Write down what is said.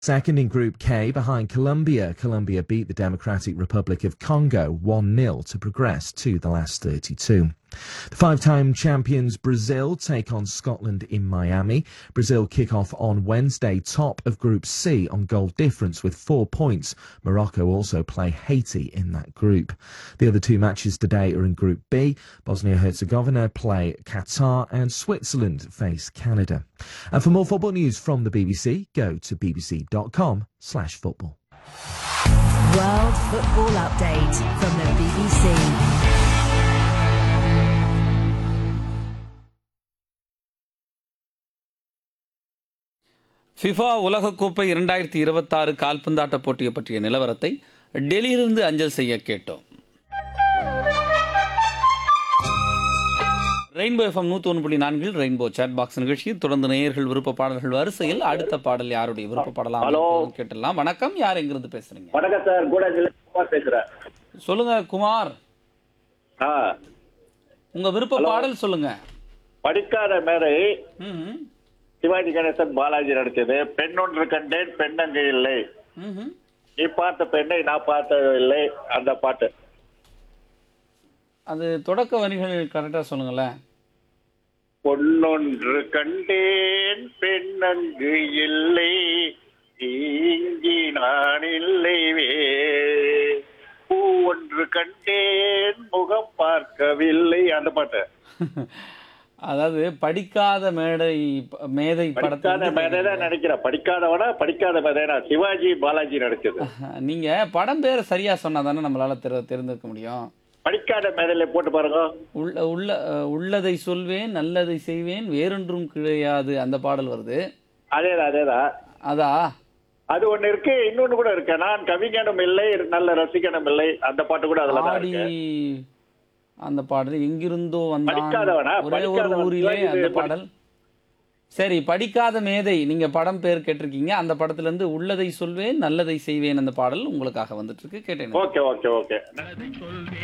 Second in Group K behind Colombia. Colombia beat the Democratic Republic of Congo 1 0 to progress to the last 32. The five time champions Brazil take on Scotland in Miami. Brazil kick off on Wednesday, top of Group C on goal difference with four points. Morocco also play Haiti in that group. The other two matches today are in Group B. Bosnia Herzegovina play Qatar and Switzerland face Canada. And for more football news from the BBC, go to bbc.com slash football. World Football Update from the BBC. FIFA உலகக்கோப்பை இரண்டாயிரத்தி இருபத்தாறு கால்பந்தாட்ட போட்டியை பற்றிய நிலவரத்தை டெல்லியிலிருந்து அஞ்சல் செய்ய கேட்டோம் ரெயின்போ எஃப்எம் நூற்றி ஒன்று புள்ளி நான்கில் ரெயின்போ சேட் பாக்ஸ் நிகழ்ச்சியில் தொடர்ந்து நேயர்கள் விருப்ப பாடல்கள் வரிசையில் அடுத்த பாடல் யாருடைய விருப்ப பாடலாம் ஹலோ. கேட்டலாம் வணக்கம் யார் எங்கிருந்து பேசுறீங்க வணக்கம் சார் கூடாஜில குமார் பேசுறேன் சொல்லுங்க குமார் ஆ உங்க விருப்ப பாடல் சொல்லுங்க படிக்காத மேரை ம் சிவாஜி கணேசன் பாலாஜி நடிச்சது பெண் ஒன்று கண்டேன் பெண் அங்கு இல்லை ம் நீ பார்த்த பெண்ணை நான் பார்த்ததில்லை அந்த பாட்டு அது தொடக்க வரிகள் கரெக்டாக சொல்லுங்களேன் பொன்னொன்று கண்டேன் பெண் அங்கு இல்லை இங்கி நான் இல்லைவே பூ ஒன்று கண்டேன் முகம் பார்க்கவில்லை அந்த பாட்டு அதாவது படிக்காத மேடை மேதை படிக்காத படத்தை மேதை தான் நினைக்கிறேன் படிக்காதவனா படிக்காத மேதைனா சிவாஜி பாலாஜி நடிச்சது நீங்க படம் பேரை சரியா சொன்னா தானே நம்மளால தெரி தெரிந்திருக்க முடியும் படிக்காத மேதையில போட்டு பாருங்க உள்ள உள்ள அஹ், உள்ளதை சொல்வேன் நல்லதை செய்வேன் வேறொன்றும் கிடையாது அந்த பாடல் வருது அதேதான் அதேதான் அதா அது ஒண்ணு இருக்கு இன்னொன்னு கூட இருக்கு நான் கவிஞனும் இல்லை நல்ல ரசிகனும் இல்லை அந்த பாட்டு கூட அதுல தான் ஆடி இருக்கு அந்த பாடல் எங்கிருந்தோ வந்தான் படிக்காதவனா? ஒரே ஒரு படிக்காதவன் ஊரிலே சிவாஜி அந்த படி- பாடல் சரி படிக்காத மேதை நீங்க படம் பேர் கேட்டிருக்கீங்க அந்த படத்துல இருந்து உள்ளதை சொல்வேன் நல்லதை செய்வேன் அந்த பாடல் உங்களுக்காக வந்துட்டு இருக்கு கேட்டேன் ஓகே ஓகே ஓகே